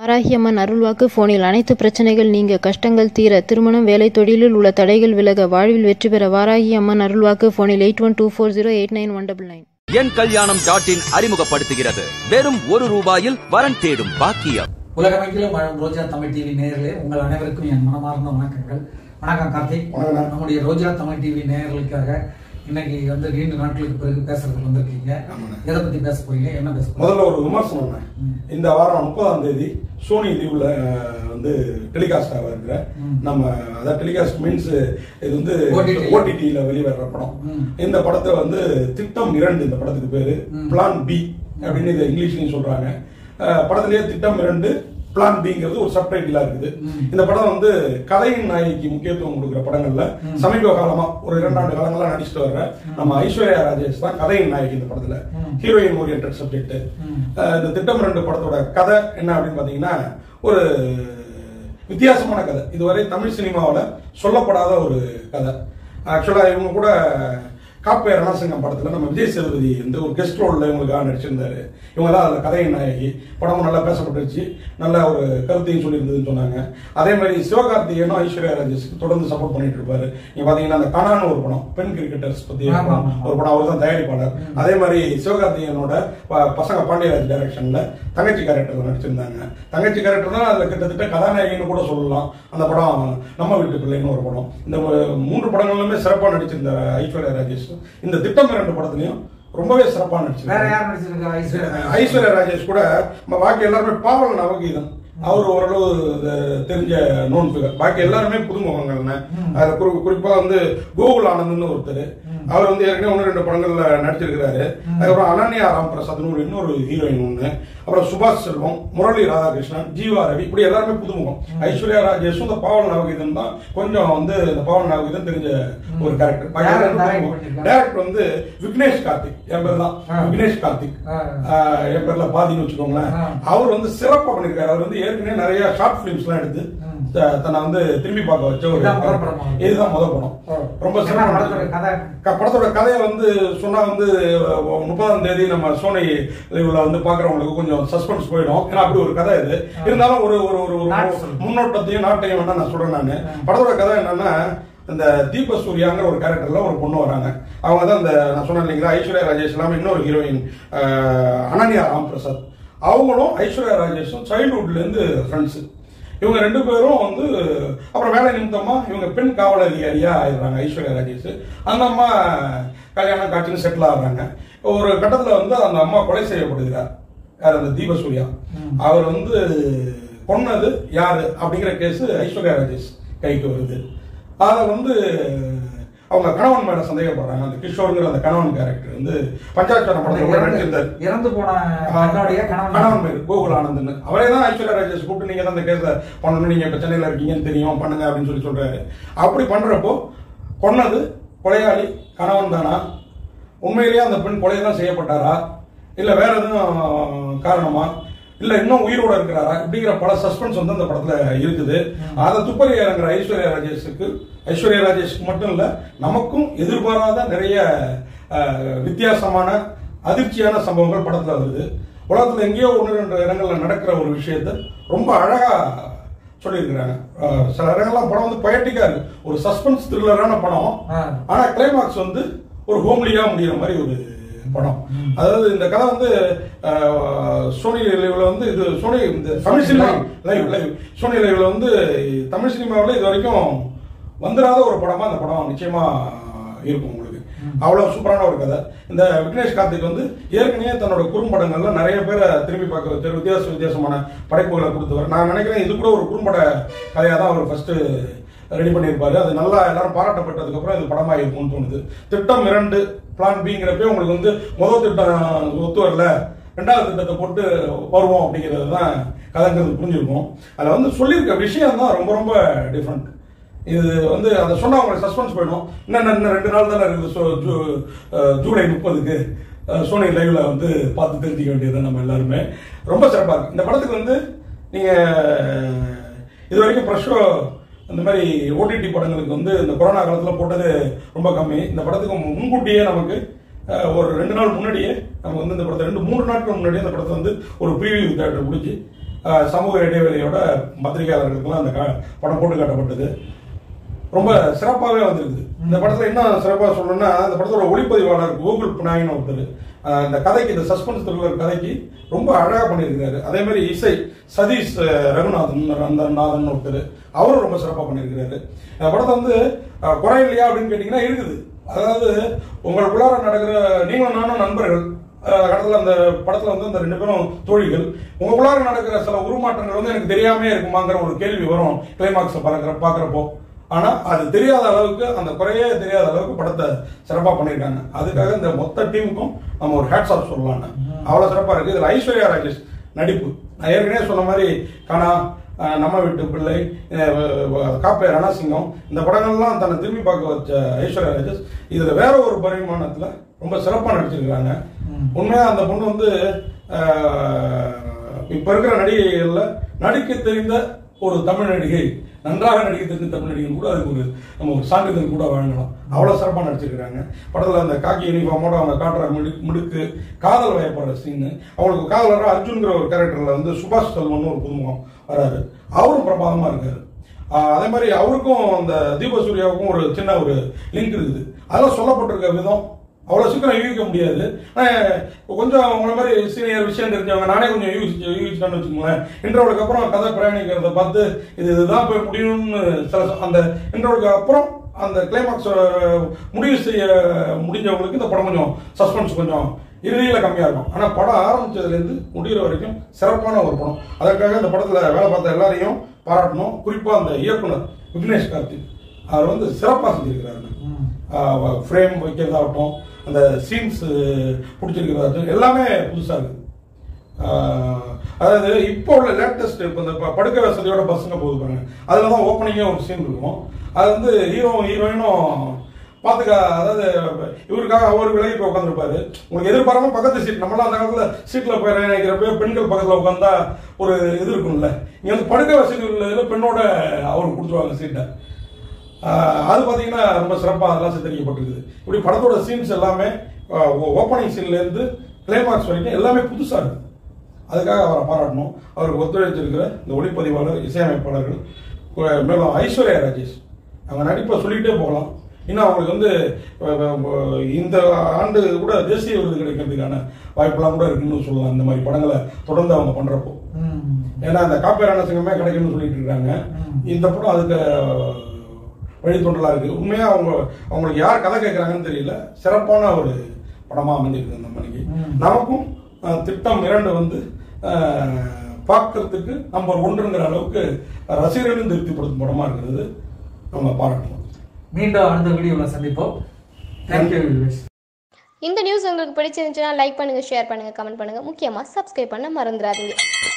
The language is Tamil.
வாராகியம்மன் அருள்வாக்கு போனில் அனைத்து பிரச்சனைகள் நீங்க கஷ்டங்கள் தீர திருமணம் வேலை தொழிலில் உள்ள தடைகள் விலக வாழ்வில் வெற்றி பெற வாராகி அம்மன் அருள்வாக்கு போனில் eight one two four zero eight nine one double nine என் கல்யாணம் டாட் இன் அறிமுகப்படுத்துகிறது வெறும் ஒரு ரூபாயில் வரன் தேடும் பாக்கியம் உலகமெங்கிலும் வாழும் ரோஜா தமிழ் டிவி நேயர்களே உங்கள் அனைவருக்கும் என் மனமார்ந்த வணக்கங்கள் வணக்கம் கார்த்திக் வணக்கம். நம்முடைய ரோஜா தமிழ் டிவி நேயர்களுக்காக இன்னைக்கு வந்து நீண்ட நாட்களுக்கு பிறகு பேசுறதுக்கு வந்திருக்கீங்க ஆமாண்ணே. எதை பத்தி பேச போறீங்க என்ன பேச போறீங்க முதல்ல ஒரு விமர்சனம் இந்த வாரம் முப்பதாம் தேதி சோனி லீவ்ல வந்து டெலிகாஸ்ட் ஆக இருக்கிற ம். நம்ம அதாவது டெலிகாஸ்ட் மீன்ஸ் இது வந்து OTT. ஓடிடியில வெளிவர படம் ம். இந்த படத்தை வந்து திட்டம் இரண்டு இந்த படத்துக்கு பேரு ம். பிளான் பி அப்படின்னு இது இங்கிலீஷ்லயும் சொல்றாங்க அஹ், படத்திலேயே திட்டம் இரண்டு பிளான் பிங்கிறது ஒரு சப்டைட்டிலா இருக்குது ம். இந்த படம் வந்து கதையின் நாயகிக்கு முக்கியத்துவம் கொடுக்குற படங்கள்ல ம். சமீப காலமா ஒரு இரண்டாண்டு காலங்களா நடிச்சிட்டு வர்ற நம்ம ஐஸ்வர்யா ராஜேஷ் தான் கதையின் நாயகி இந்த படத்துல ம். ஹீரோயின் ஓரியன்ட் சப்ஜெக்ட் ம். இந்த திட்டம் ரெண்டு படத்தோட கதை என்ன அப்படின்னு பாத்தீங்கன்னா ஒரு வித்தியாசமான கதை இதுவரை தமிழ் சினிமாவில் சொல்லப்படாத ஒரு கதை ஆக்சுவலா இவங்க கூட காப்பே ரணசிங்கம் படத்துல நம்ம விஜய் சேதுபதி வந்து ஒரு கெஸ்ட் ரோல்ல இவங்களுக்காக நடிச்சிருந்தாரு இவங்க தான் அதுல கதையின் நாயகி படமும் நல்லா பேசப்பட்டுருச்சு நல்ல ஒரு கருத்தையும் சொல்லியிருந்ததுன்னு சொன்னாங்க அதே மாதிரி சிவகார்த்திகேயனும் ஐஸ்வர்யா ராஜேஷ்க்கு தொடர்ந்து சப்போர்ட் பண்ணிட்டு இருப்பாரு நீங்க பாத்தீங்கன்னா அந்த கனான்னு ஒரு படம் பெண் கிரிக்கெட்டர்ஸ் பத்தி ஒரு ஆமா, படம். ஆமா. ஒரு படம் அவர் தான் தயாரிப்பாளர் அதே மாதிரி சிவகார்த்திகேயனோட ப- பசங்க பாண்டியராஜ் டைரக்ஷன்ல தங்கச்சி கேரக்டர் நடிச்சிருந்தாங்க தங்கச்சி கேரக்டர் தான் அதுல கிட்டத்தட்ட கதாநாயகின்னு கூட சொல்லலாம் அந்த படம் நம்ம வீட்டு பிள்ளைன்னு ஒரு படம் இந்த மு- மூன்று படங்களிலுமே சிறப்பா நடிச்சிருந்த ஐஸ்வர்யா ராஜேஷ் இந்த திட்டம் இரண்டு படத்துலயும் ரொம்பவே சிறப்பா வேற நடிச்சிருந்தாங்க யார் நடிச்சிருக்கா ஐஸ்வர்யா ராஜேஷ்? ஐஸ்வர்யா ராஜேஷ் கூட நம்ம பாக்கி எல்லாருமே பாவல் நவகீதம் அவர் ஓரளவு இது தெரிஞ்ச நோன் ஃபிகர் பாக்கி எல்லாருமே புதுமுகங்கள்னு ம். அதுல குறி- குறிப்பா வந்து கோகுல் ஆனந்த்னு ஒருத்தர் அவர் வந்து ஏற்கனவே ஒன்று ரெண்டு படங்கள்ல நடிச்சிருக்கிறாரு அதுக்கப்புறம் அனன்யா ராம் பிரசாத்னு ஒரு இன்னொரு ஹீரோயின் ஒண்ணு அப்புறம் சுபாஷ் செல்வம் முரளி ராதாகிருஷ்ணன் ஜீவா ரவி இப்படி எல்லாருமே புதுமுகம் ஐஸ்வர்யா ராஜேஷும் இந்த பாவல் நவகீதம் தான் கொஞ்சம் வந்து இந்த பாவல் நவகீதம் தெரிஞ்ச ஒரு கேரக்டர் யாரு direct பண்ணிருக்கா? டேரக்டர் வந்து விக்னேஷ் கார்த்திக் என் பேர் தான் ஆ. விக்னேஷ் கார்த்திக் ஆ. ஆஹ் என் பேர்ல பாதின்னு வச்சுக்கோங்களேன் ஆ. அவர் வந்து சிறப்பா பண்ணிருக்காரு அவர் வந்து ஏற்கனவே நிறைய ஷார்ட் பிலிம்ஸ் எல்லாம் எடுத்து ம். த- தன்னை வந்து திரும்பி பார்க்க வச்ச ஒரு இதுதான் முதல் படமா? இதுதான் முதல் படம் ஓ. ரொம்ப என்ன சிறப்பா படத்தோட நடிச்சிருக்காரு. கதை? க- படத்தோட கதையை வந்து சொன்னா வந்து அஹ், முப்பதாம் தேதி நம்ம சோனி இதுல வந்து பாக்குறவங்களுக்கு கொஞ்சம் சஸ்பென்ஸ் போயிடும் ஏன்னா அப்படி ஒரு கதை இது இருந்தாலும் ஒரு ஒரு ஒரு ஒரு நாட்டு சொல்லு. முன்னோட்டத்தையும் நாட்டையும் வேணா நான் சொல்றேன் நானு படத்தோட கதை என்னன்னா இந்த தீப சூர்யாங்கிற ஒரு கேரக்டர்ல ஒரு பொண்ணு வராங்க அவங்க தான் இந்த நான் சொன்னேன் இல்லைங்களா ஐஸ்வர்யா ராஜேஷ் இல்லாம இன்னொரு ஹீரோயின் அனன்யா ராம் பிரசாத் அவங்களும் ஐஸ்வர்யா ராஜேஷும் சைல்ட்ஹுட்ல இருந்து ஃப்ரெண்ட்ஸ் இவங்க ரெண்டு பேரும் வந்து அப்புறம் வேலை நிமித்தமா இவங்க பெண் காவல் அதிகாரியா ஆயிடுறாங்க ஐஸ்வர்யா ராஜேஷ் அந்த அம்மா கல்யாணம் காட்சின்னு செட்டில் ஆகுறாங்க ஒரு கட்டத்துல வந்து அந்த அம்மா கொலை செய்யப்படுகிறார் யார் அந்த தீபசூர்யா அவர் வந்து கொன்னது யாரு அப்படிங்கிற கேஸ் ஐஸ்வர்யா ராஜேஷ் கைக்கு வருது அதை வந்து அவங்க கணவன் மேல சந்தேகப்படுறாங்க அந்த கிஷோருங்கிற அந்த கணவன் கேரக்டர் வந்து பஞ்சாட்சரம் படத்துல கூட நடிச்சிருந்தாரு இறந்து- இறந்து போன பெண்ணோடைய கணவன் கணவன் பேர் கோகுல் ஆனந்த்னு அவரே தான் ஐஸ்வர்யா ராஜேஷ் கூப்பிட்டு நீங்க தான் அந்த கேஸ பண்ணணும் நீங்க இப்ப சென்னையில இருக்கீங்கன்னு தெரியும் பண்ணுங்க அப்படின்னு சொல்லி சொல்றாரு அப்படி பண்றப்போ கொன்னது கொலையாளி கணவன் தானா உண்மையிலேயே அந்த பெண் கொலை தான் செய்யப்பட்டாரா இல்ல வேற எதுவும் காரணமா இல்ல இன்னும் உயிரோட இருக்கிறாரா இப்படிங்கிற பல சஸ்பென்ஸ் வந்து அந்த படத்துல இருக்குது அதை துப்பறி இறங்குற ஐஸ்வர்யா ராஜேஷுக்கு ஐஸ்வர்யா ராஜேஷ்க்கு மட்டும் இல்ல நமக்கும் எதிர்பாராத நிறைய அஹ், வித்தியாசமான அதிர்ச்சியான சம்பவங்கள் படத்துல வருது உலகத்துல எங்கேயோ ஒன்று ரெண்டு இடங்கள்ல நடக்கிற ஒரு விஷயத்த ரொம்ப அழகா சொல்லியிருக்கிறாங்க அஹ், சில இடங்கள்லாம் படம் வந்து பொயட்டிக்கா இருக்கு ஒரு சஸ்பென்ஸ் த்ரில்லரான படம் ஆ. ஆனா கிளைமாக்ஸ் வந்து ஒரு ஹோம்லியா முடிகிற மாதிரி ஒரு படம் அதாவது இந்த கதை வந்து அஹ், சோனி லைவ்ல வந்து இது சோனி இந்த Tamil cinema live live Sony லைவ்ல வந்து தமிழ் சினிமாவில் இது வரைக்கும் வந்துடாத ஒரு படமா அந்த படம் நிச்சயமா இருக்கும் உங்களுக்கு அவ்வளவு சூப்பரான ஒரு கதை இந்த விக்னேஷ் கார்த்திக் வந்து ஏற்கனவே தன்னோட குறும்படங்கள்ல நிறைய பேரை திரும்பி பார்க்க வச்சு வித்தியாச வித்தியாசமான படைப்புகளை கொடுத்தவர் நான் நினைக்கிறேன் இது கூட ஒரு குறும்பட கதையா தான் அவர் ஃபர்ஸ்ட் ரெடி பண்ணியிருப்பாரு அது நல்லா எல்லாரும் பாராட்டப்பட்டதுக்கு அப்புறம் இது படமா இருக்கும்னு தோணுது திட்டம் இரண்டு பிளான் பிங்கிறப்ப உங்களுக்கு வந்து முதல் திட்டம் ஒத்து வரல ரெண்டாவது திட்டத்தை போட்டு வருவோம் அப்படிங்கிறது தான் கதைங்கிறது புரிஞ்சிருக்கும் அதில் வந்து சொல்லியிருக்க விஷயம் தான் ரொம்ப ரொம்ப டிஃப்ரெண்ட் இது வந்து அதை சொன்னா உங்களுக்கு சஸ்பென்ஸ் போயிடும் இன்னும் இன்னும் இன்னும் ரெண்டு நாள் தானே இருக்குது சோ- ஜூ- அஹ் ஜூலை முப்பதுக்கு சோனி லைவ்ல வந்து பார்த்து தெரிஞ்சுக்க வேண்டியது நம்ம எல்லாருமே ரொம்ப சிறப்பாக இருக்கு இந்த படத்துக்கு வந்து நீங்க இது வரைக்கும் ப்ரெஷ் ஷோ இந்த மாதிரி ஓடிடி படங்களுக்கு வந்து இந்த கொரோனா காலத்தில் போட்டது ரொம்ப கம்மி இந்த படத்துக்கு முன்கூட்டியே நமக்கு அஹ், ஒரு ரெண்டு நாள் முன்னாடியே நம்ம வந்து இந்த படத்தை ரெண்டு மூணு நாட்கள் முன்னாடியே இந்த படத்தை வந்து ஒரு ப்ரீவியூ தேட்டர் பிடிச்சி அஹ், சமூக இடைவெளியோட பத்திரிகையாளர்களுக்கெல்லாம் அந்த க- படம் போட்டு காட்டப்பட்டது ரொம்ப சிறப்பாகவே வந்திருக்குது இந்த படத்துல என்ன சிறப்பாக சொல்லணும்னா இந்த படத்தோட ஒளிப்பதிவாளர் கோகுல் பினாயின்னு ஒருத்தர் அஹ், இந்த கதைக்கு இந்த சஸ்பென்ஸ் த்ரில்லர் கதைக்கு ரொம்ப அழகா பண்ணியிருக்காரு அதே மாதிரி இசை சதீஷ் அஹ், ரகுநாதன் அந்த நாதன் ஒருத்தர் அவரும் ரொம்ப சிறப்பாக பண்ணியிருக்காரு இந்த படத்தை வந்து அஹ், குறை இல்லையா அப்படின்னு கேட்டிங்கன்னா இருக்குது அதாவது உங்களுக்குள்ளார நடக்கிற நீங்களும் நானும் நண்பர்கள் அஹ், கடத்துல அந்த படத்துல வந்து அந்த ரெண்டு பேரும் தோழிகள் உங்களுக்குள்ளார நடக்கிற சில உருமாற்றங்கள் வந்து எனக்கு தெரியாமே இருக்குமாங்கிற ஒரு கேள்வி வரும் கிளைமாக்ஸ் பார்க்குற பார்க்குறப்போ ஆனா அது தெரியாத அளவுக்கு அந்த குறையே தெரியாத அளவுக்கு படத்தை சிறப்பா பண்ணியிருக்காங்க அதுக்காக இந்த மொத்த டீமுக்கும் நம்ம ஒரு ஹேட்ஸ் ஆஃப் சொல்லலாம் அவ்வளவு சிறப்பா இருக்கு இதுல ஐஸ்வர்யா ராஜேஷ் நடிப்பு நான் ஏற்கனவே சொன்ன மாதிரி கனா அஹ், நம்ம வீட்டு பிள்ளை அஹ், காப்பே ரணசிங்கம் இந்த படங்கள்லாம் தன்னை திரும்பி பார்க்க வச்ச ஐஸ்வர்யா ராஜேஷ் இதுல வேற ஒரு பரிமாணத்துல ரொம்ப சிறப்பா நடிச்சிருக்காங்க உண்மையா அந்த பொண்ணு வந்து அஹ், இப்ப இருக்கிற நடிகைகள்ல நடிக்க தெரிந்த ஒரு தமிழ் நடிகை நன்றாக நடிக்க தெரிந்த தமிழ் நடிகை கூட அதுக்கு ஒரு நம்ம ஒரு சான்றிதழ் கூட வழங்கலாம் அவ்வளவு சிறப்பா நடிச்சிருக்காங்க படத்துல அந்த காக்கி யூனிஃபார்மோட அவங்க காட்டுற முடு- முடுக்கு காதல் வயப்படுற சீன் அவங்களுக்கு காதலரா அர்ஜுன்கிற ஒரு கேரக்டர்ல வந்து சுபாஷ் செல்வன் ஒரு புதுமுகம் வராரு அவரும் பிரமாதமா இருக்காரு ஆஹ் அதே மாதிரி அவருக்கும் அந்த தீபசூர்யாவுக்கும் ஒரு சின்ன ஒரு லிங்க் இருக்குது அதெல்லாம் சொல்லப்பட்டிருக்க விதம் அவ்வளவு சீக்கிரம் யூகிக்க முடியாது ஆனா, கொஞ்சம் உங்களை மாதிரி சீனியர் விஷயம் தெரிஞ்சவங்க நானே கொஞ்சம் யூகிச்சு யூகிச்சிட்டேன்னு வச்சுக்கோங்களேன் இன்டர்வலுக்கு அப்புறம் கதை பிரயாணிக்கிறத பார்த்து இது இதுதான் போய் முடியும்னு சில ச- அந்த இன்டர்வலுக்கு அப்புறம் அந்த கிளைமாக்ஸ் முடிவு செய்ய முடிஞ்சவங்களுக்கு இந்த படம் கொஞ்சம் சஸ்பென்ஸ் கொஞ்சம் இறுதியில கம்மியா இருக்கும் ஆனா படம் ஆரம்பிச்சதுல இருந்து முடிகிற வரைக்கும் சிறப்பான ஒரு படம் அதற்காக இந்த படத்துல வேலை பார்த்த எல்லாரையும் பாராட்டணும் குறிப்பா அந்த இயக்குனர் விக்னேஷ் கார்த்திக் அவர் வந்து சிறப்பா செஞ்சிருக்கிறாரு ஃப்ரேம் வைக்கிறதாகட்டும் அந்த சீன்ஸ் பிடிச்சிருக்கிறதாகட்டும் எல்லாமே புதுசா இருக்கு ஆஹ் அதாவது இப்போ உள்ள லேட்டஸ்ட் இப்போ இந்த ப- படுக்கை வசதியோட பசங்க போகுது பாருங்க அதில் தான் ஓப்பனிங்கே ஒரு சீன் இருக்கும் அது வந்து ஹீரோ ஹீரோயினும் பார்த்துக்க அதாவது இவருக்காக அவர் விலகி போய் உட்காந்துருப்பாரு உங்களுக்கு எதிர்பாராம பக்கத்து சீட் நம்மளாம் அந்த காலத்தில் சீட்டில் போய் நினைக்கிறப்ப பெண்கள் பக்கத்தில் உட்காந்தா ஒரு இது இருக்கும்ல இங்கே வந்து படுக்கை வசதி உள்ள பெண்ணோட அவருக்கு கொடுத்துருவாங்க சீட்டை ஆஹ் அது பார்த்தீங்கன்னா ரொம்ப சிறப்பாக அதெல்லாம் சித்தரிக்கப்பட்டிருக்குது இப்படி படத்தோட சீன்ஸ் எல்லாமே ஓப்பனிங் சீன்லேருந்து கிளைமாக்ஸ் வரைக்கும் எல்லாமே புதுசாக இருக்குது அதுக்காக அவரை பாராட்டணும் அவருக்கு ஒத்துழைச்சிருக்கிற இந்த ஒளிப்பதிவாளர் இசையமைப்பாளர்கள் கு- மேலும் ஐஸ்வர்யா ராஜேஷ் அவங்க நடிப்பை சொல்லிகிட்டே போகலாம் இன்னும் அவங்களுக்கு வந்து அஹ், அஹ், இந்த ஆண்டு கூட தேசிய விருது கிடைக்கிறதுக்கான வாய்ப்பெல்லாம் கூட இருக்குன்னு சொல்லலாம் இந்த மாதிரி படங்களை தொடர்ந்து அவங்க பண்ணுறப்போ ஏன்னா அந்த காப்பேரான சிங்கமே கிடைக்கும்னு சொல்லிட்டு இருக்காங்க இந்த படம் அதுக்கு வழித்தொண்டலா இருக்கு உண்மையா அவங்க அவங்களுக்கு யார் கதை கேட்கறாங்கன்னு தெரியல சிறப்பான ஒரு படமா அமைஞ்சிருக்கு அந்த மணிக்கு நமக்கும் அஹ், திட்டம் இரண்டு வந்து அஹ், பார்க்கறதுக்கு நம்பர் ஒன்றுங்கிற அளவுக்கு ரசிகர்களும் திருப்திப்படுத்தும் படமா இருக்கிறது நம்ம பாராட்டணும் மீண்டும் அடுத்த வீடியோவில் சந்திப்போம் தேங்க்யூ இந்த நியூஸ் உங்களுக்கு பிடிச்சிருந்துச்சுன்னா லைக் பண்ணுங்கள் ஷேர் பண்ணுங்கள் கமெண்ட் பண்ணுங்கள் முக்கியமாக சப்ஸ்கிரைப் பண்ண மறந்துடாதீங்க